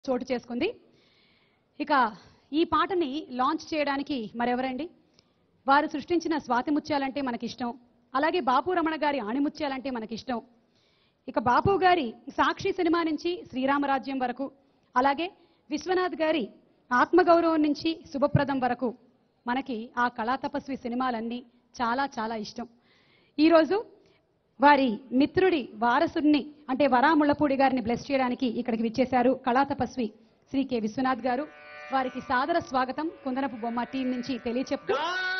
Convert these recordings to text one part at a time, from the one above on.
చోటు చేసుకుంది ఇక ఈ పాటని లాంచ్ చేయడానికి మరెవరండి వారు సృష్టించిన స్వాతి ముత్యాలంటే మనకిష్టం అలాగే బాపు రమణ గారి ఆణిముత్యాలంటే మనకిష్టం ఇక బాపు గారి సాక్షి సినిమా నుంచి శ్రీరామరాజ్యం వరకు అలాగే విశ్వనాథ్ గారి ఆత్మగౌరవం నుంచి శుభప్రదం వరకు మనకి ఆ కళా తపస్వి సినిమాలన్నీ చాలా చాలా ఇష్టం ఈరోజు వారి మిత్రుడి వారసుడిని అంటే వరాముళ్ళపూడి గారిని బ్లెస్ చేయడానికి ఇక్కడికి విచ్చేశారు కళా తపస్వి శ్రీ కె విశ్వనాథ్ గారు వారికి సాదర స్వాగతం కుందనపు బొమ్మ టీం నుంచి తెలియచెప్తూ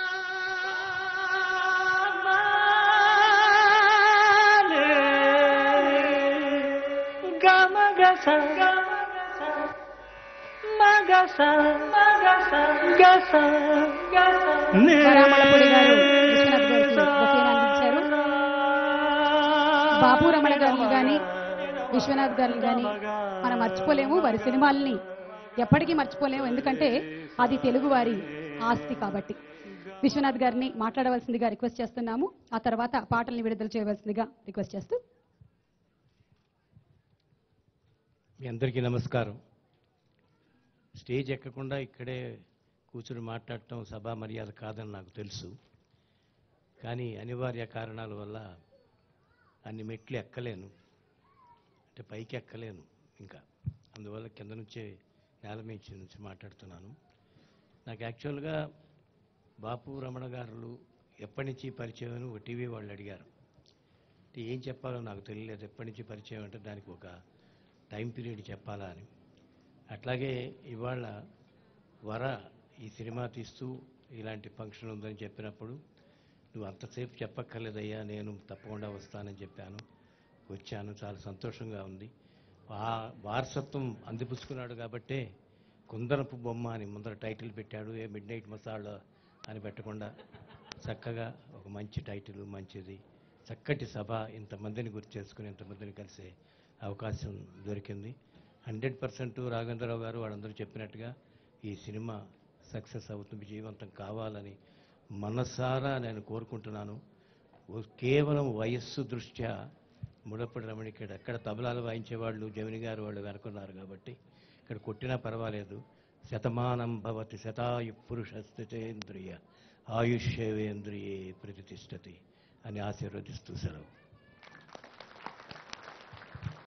గమగస మగస మగస గస గస వరాముళ్ళపూడి గారు విశ్వనాథ్ గారికి బొకేని అందించారు బాపు రమణ గారిని గాని విశ్వనాథ్ గారిని గాని మనం మర్చిపోలేము వారి సినిమాల్ని ఎప్పటికీ మర్చిపోలేము ఎందుకంటే అది తెలుగు వారి ఆస్తి కాబట్టి విశ్వనాథ్ గారిని మాట్లాడవలసిందిగా రిక్వెస్ట్ చేస్తున్నాము ఆ తర్వాత పాటల్ని విడుదల చేయవలసిందిగా రిక్వెస్ట్ చేస్తూ మీ అందరికీ నమస్కారం స్టేజ్ ఎక్కకుండా ఇక్కడే కూర్చుని మాట్లాడటం సభా మర్యాద కాదని నాకు తెలుసు కానీ అనివార్య కారణాల వల్ల అన్ని మెట్లు ఎక్కలేను అంటే పైకి ఎక్కలేను ఇంకా అందువల్ల కింద నుంచే నేల మీద నుంచి మాట్లాడుతున్నాను నాకు యాక్చువల్గా బాపు రమణ గారు ఎప్పటి నుంచి పరిచయం అని ఒక టీవీ వాళ్ళు అడిగారు అంటే ఏం చెప్పాలో నాకు తెలియలేదు ఎప్పటి నుంచి పరిచయం అంటే దానికి ఒక టైం పీరియడ్ చెప్పాలా అని అట్లాగే ఇవాళ వర ఈ సినిమా తీస్తూ ఇలాంటి ఫంక్షన్ ఉందని చెప్పినప్పుడు నువ్వు అంతసేపు చెప్పక్కర్లేదయ్యా నేను తప్పకుండా వస్తానని చెప్పాను వచ్చాను చాలా సంతోషంగా ఉంది ఆ వారసత్వం అందిపుచ్చుకున్నాడు కాబట్టే కుందరపు బొమ్మ అని ముందర టైటిల్ పెట్టాడు ఏ మిడ్ నైట్ మసాలా అని పెట్టకుండా చక్కగా ఒక మంచి టైటిల్ మంచిది చక్కటి సభ ఇంతమందిని గుర్తు చేసుకుని ఇంతమందిని కలిసే అవకాశం దొరికింది హండ్రెడ్ పర్సెంట్ రాఘవేంద్రరావు గారు వాళ్ళందరూ చెప్పినట్టుగా ఈ సినిమా సక్సెస్ అవుతుంది విజయవంతం కావాలని మనసారా నేను కోరుకుంటున్నాను ఓ- కేవలం వయస్సు దృష్ట్యా ముడపడి రమణి ఇక్కడ ఎక్కడ తబలాలు వాయించేవాళ్ళు జమిని గారు వాళ్ళు వెనుకున్నారు కాబట్టి ఇక్కడ కొట్టినా పర్వాలేదు శతమానం భవతి శతాయు పురుష స్థితేంద్రియ ఆయుష్యేవేంద్రియే ప్రతిష్టతి అని ఆశీర్వదిస్తూ సెలవు